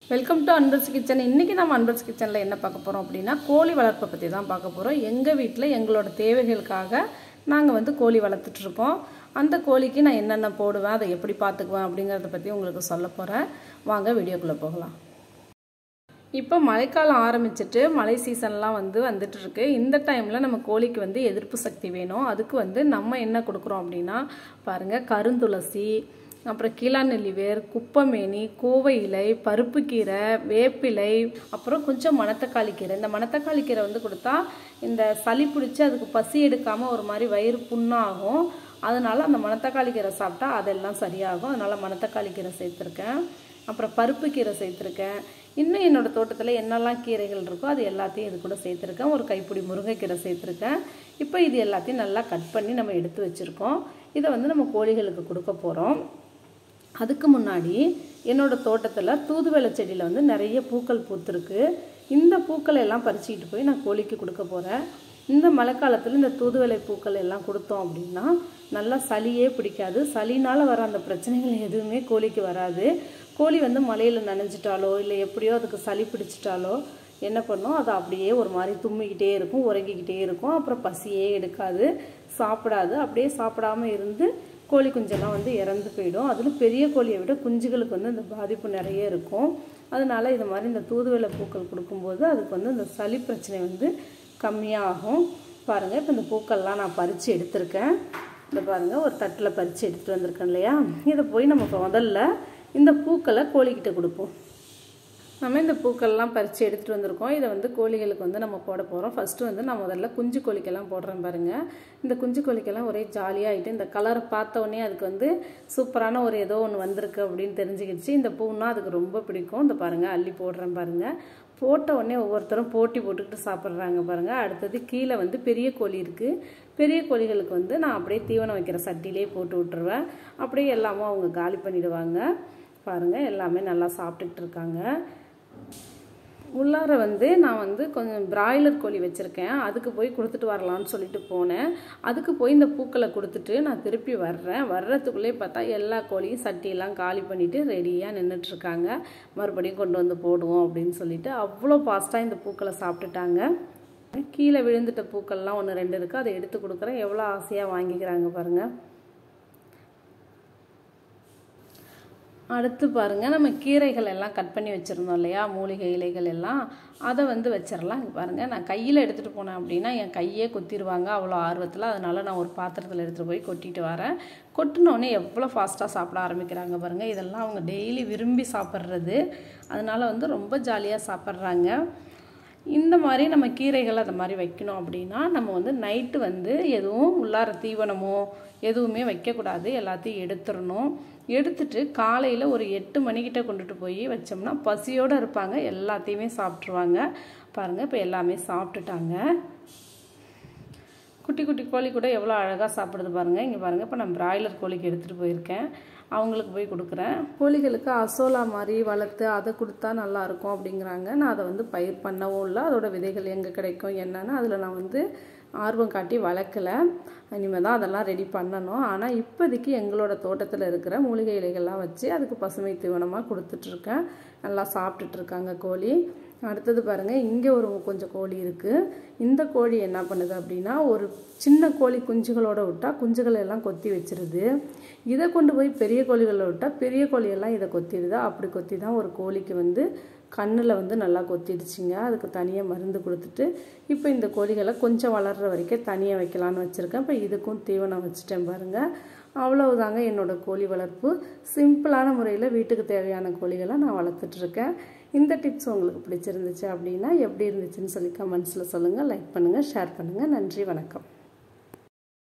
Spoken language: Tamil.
வெல்கம் டு அன்பர்ஸ் கிச்சன் இன்றைக்கி நம்ம அன்பர்ஸ் கிச்சனில் என்ன பார்க்க போகிறோம் அப்படின்னா கோழி வளர்ப்பை பற்றி தான் பார்க்க போகிறோம் எங்கள் வீட்டில் எங்களோட தேவைகளுக்காக நாங்கள் வந்து கோழி வளர்த்துட்ருக்கோம் அந்த கோழிக்கு நான் என்னென்ன போடுவேன் அதை எப்படி பார்த்துக்குவேன் அப்படிங்கிறத பற்றி உங்களுக்கு சொல்ல போகிறேன் வாங்க வீடியோக்குள்ளே போகலாம் இப்போ மழைக்காலம் ஆரம்பிச்சிட்டு மழை சீசன்லாம் வந்து வந்துட்டு இருக்கு இந்த டைமில் நம்ம கோழிக்கு வந்து எதிர்ப்பு சக்தி வேணும் அதுக்கு வந்து நம்ம என்ன கொடுக்குறோம் அப்படின்னா பாருங்கள் கருந்துளசி அப்புறம் கீழாநெல்லி வேர் குப்பமேனி கோவை இலை பருப்பு கீரை வேப்பிலை அப்புறம் கொஞ்சம் மணத்தக்காளி கீரை இந்த மணத்தக்காளி கீரை வந்து கொடுத்தா இந்த சளி பிடிச்சி அதுக்கு பசி எடுக்காமல் ஒரு மாதிரி வயிறு புண்ணாகும் அதனால அந்த மணத்தக்காளி கீரை சாப்பிட்டா அதெல்லாம் சரியாகும் அதனால மணத்தக்காளி கீரை சேர்த்துருக்கேன் அப்புறம் பருப்பு கீரை சேர்த்துருக்கேன் இன்னும் என்னோடய தோட்டத்தில் என்னெல்லாம் கீரைகள் இருக்கோ அது எல்லாத்தையும் இது கூட சேர்த்துருக்கேன் ஒரு கைப்பிடி முருங்கைக்கீரை சேர்த்துருக்கேன் இப்போ இது எல்லாத்தையும் நல்லா கட் பண்ணி நம்ம எடுத்து வச்சுருக்கோம் இதை வந்து நம்ம கோழிகளுக்கு கொடுக்க போகிறோம் அதுக்கு முன்னாடி என்னோடய தோட்டத்தில் தூதுவளை செடியில் வந்து நிறைய பூக்கள் பூத்துருக்கு இந்த பூக்களை எல்லாம் பறிச்சுக்கிட்டு போய் நான் கோழிக்கு கொடுக்க போகிறேன் இந்த மழைக்காலத்தில் இந்த தூதுவளை பூக்கள் எல்லாம் கொடுத்தோம் அப்படின்னா நல்லா சளியே பிடிக்காது சளினால் வர அந்த பிரச்சனைகள் எதுவுமே கோழிக்கு வராது கோழி வந்து மலையில் நனைஞ்சிட்டாலோ இல்லை எப்படியோ அதுக்கு சளி பிடிச்சிட்டாலோ என்ன பண்ணும் அது அப்படியே ஒரு மாதிரி தும்மிக்கிட்டே இருக்கும் உறங்கிக்கிட்டே இருக்கும் அப்புறம் பசியே எடுக்காது சாப்பிடாது அப்படியே சாப்பிடாம இருந்து கோழி குஞ்செல்லாம் வந்து இறந்து போயிடும் அதில் பெரிய கோழியை விட குஞ்சுகளுக்கு வந்து இந்த பாதிப்பு நிறைய இருக்கும் அதனால இது மாதிரி இந்த தூதுவளை பூக்கள் கொடுக்கும்போது அதுக்கு வந்து இந்த சளி பிரச்சனை வந்து கம்மியாகும் பாருங்கள் இப்போ இந்த பூக்கள்லாம் நான் பறித்து எடுத்திருக்கேன் இந்த பாருங்கள் ஒரு தட்டில் பறித்து எடுத்துகிட்டு வந்திருக்கேன் இல்லையா இதை போய் நம்ம முதல்ல இந்த பூக்களை கோழிக்கிட்ட கொடுப்போம் நம்ம இந்த பூக்கள்லாம் பறித்து எடுத்துகிட்டு வந்திருக்கோம் இதை வந்து கோழிகளுக்கு வந்து நம்ம போட போகிறோம் ஃபஸ்ட்டு வந்து நான் முதல்ல குஞ்சு கோழிக்கெல்லாம் போடுறேன் பாருங்கள் இந்த குஞ்சு கோழிக்கெல்லாம் ஒரே ஜாலியாகிட்டு இந்த கலரை பார்த்த உடனே அதுக்கு வந்து சூப்பரான ஒரு ஏதோ ஒன்று வந்திருக்கு அப்படின்னு தெரிஞ்சுக்கிடுச்சு இந்த பூன்னா அதுக்கு ரொம்ப பிடிக்கும் இந்த பாருங்கள் அள்ளி போடுறேன் பாருங்கள் போட்ட உடனே ஒவ்வொருத்தரும் போட்டி போட்டுக்கிட்டு சாப்பிட்றாங்க பாருங்கள் அடுத்தது கீழே வந்து பெரிய கோழி இருக்குது பெரிய கோழிகளுக்கு வந்து நான் அப்படியே தீவனம் வைக்கிற சட்டிலே போட்டு விட்டுருவேன் அப்படியே எல்லாமும் அவங்க காலி பண்ணிடுவாங்க பாருங்கள் எல்லாமே நல்லா சாப்பிட்டுக்கிட்டு இருக்காங்க உள்ளார வந்து நான் வந்து கொஞ்சம் பிராய்லர் கோழி வச்சுருக்கேன் அதுக்கு போய் கொடுத்துட்டு வரலான்னு சொல்லிட்டு போனேன் அதுக்கு போய் இந்த பூக்களை கொடுத்துட்டு நான் திருப்பி வர்றேன் வர்றதுக்குள்ளே பார்த்தா எல்லா கோழியும் சட்டியெல்லாம் காலி பண்ணிவிட்டு ரெடியாக நின்றுட்டுருக்காங்க மறுபடியும் கொண்டு வந்து போடுவோம் அப்படின்னு சொல்லிட்டு அவ்வளோ ஃபாஸ்ட்டாக இந்த பூக்களை சாப்பிட்டுட்டாங்க கீழே விழுந்துட்ட பூக்கள்லாம் ஒன்று ரெண்டு இருக்குது அதை எடுத்து கொடுக்குறேன் எவ்வளோ ஆசையாக வாங்கிக்கிறாங்க பாருங்கள் அடுத்து பாருங்கள் நம்ம கீரைகள் எல்லாம் கட் பண்ணி வச்சுருந்தோம் இல்லையா மூலிகை இலைகள் எல்லாம் அதை வந்து வச்சிடலாம் இங்கே பாருங்கள் நான் கையில் எடுத்துகிட்டு போனேன் அப்படின்னா என் கையே கொத்திடுவாங்க அவ்வளோ ஆர்வத்தில் அதனால் நான் ஒரு பாத்திரத்தில் எடுத்துகிட்டு போய் கொட்டிட்டு வரேன் கொட்டினோடனே எவ்வளோ ஃபாஸ்ட்டாக சாப்பிட ஆரம்பிக்கிறாங்க பாருங்கள் இதெல்லாம் அவங்க டெய்லி விரும்பி சாப்பிட்றது அதனால் வந்து ரொம்ப ஜாலியாக சாப்பிட்றாங்க இந்த மாதிரி நம்ம கீரைகள் அந்த மாதிரி வைக்கணும் அப்படின்னா நம்ம வந்து நைட்டு வந்து எதுவும் உள்ளார தீவனமோ எதுவுமே வைக்கக்கூடாது எல்லாத்தையும் எடுத்துடணும் எடுத்துட்டு காலையில் ஒரு எட்டு மணிக்கிட்ட கொண்டுட்டு போய் வச்சோம்னா பசியோடு இருப்பாங்க எல்லாத்தையுமே சாப்பிட்ருவாங்க பாருங்கள் இப்போ எல்லாமே சாப்பிட்டுட்டாங்க குட்டி குட்டி கோழி கூட எவ்வளோ அழகாக சாப்பிடுது பாருங்கள் இங்கே பாருங்கள் இப்போ நான் பிராய்லர் கோழிக்கு எடுத்துகிட்டு போயிருக்கேன் அவங்களுக்கு போய் கொடுக்குறேன் கோழிகளுக்கு அசோலா மாதிரி வளர்த்து அதை கொடுத்தா நல்லாயிருக்கும் அப்படிங்கிறாங்க நான் அதை வந்து பயிர் பண்ணவும் இல்லை அதோட விதைகள் எங்கே கிடைக்கும் என்னன்னு அதில் நான் வந்து ஆர்வம் காட்டி வளர்க்கலை இனிமேல் தான் அதெல்லாம் ரெடி பண்ணணும் ஆனால் இப்போதைக்கு எங்களோட தோட்டத்தில் இருக்கிற மூலிகை இலைகள்லாம் வச்சு அதுக்கு பசுமை தீவனமாக கொடுத்துட்ருக்கேன் நல்லா சாப்பிட்டுட்ருக்காங்க கோழி அடுத்தது பாருங்கள் இங்கே ஒரு கொஞ்சம் கோழி இருக்குது இந்த கோழி என்ன பண்ணுது அப்படின்னா ஒரு சின்ன கோழி குஞ்சுகளோட விட்டால் குஞ்சுகளை எல்லாம் கொத்தி வச்சிருது இதை கொண்டு போய் பெரிய கோழிகளை விட்டால் பெரிய கோழியெல்லாம் இதை கொத்திடுது அப்படி கொத்தி தான் ஒரு கோழிக்கு வந்து கண்ணில் வந்து நல்லா கொத்திடுச்சிங்க அதுக்கு தனியாக மருந்து கொடுத்துட்டு இப்போ இந்த கோழிகளை கொஞ்சம் வளர்கிற வரைக்கும் தனியாக வைக்கலான்னு வச்சுருக்கேன் இப்போ இதுக்கும் தீவனம் வச்சுட்டேன் பாருங்கள் அவ்வளவுதாங்க என்னோடய கோழி வளர்ப்பு சிம்பிளான முறையில் வீட்டுக்கு தேவையான கோழிகளை நான் வளர்த்துட்ருக்கேன் இந்த டிப்ஸ் உங்களுக்கு பிடிச்சிருந்துச்சு அப்படின்னா எப்படி இருந்துச்சுன்னு சொல்லி கமெண்ட்ஸில் சொல்லுங்கள் லைக் பண்ணுங்கள் ஷேர் பண்ணுங்கள் நன்றி வணக்கம்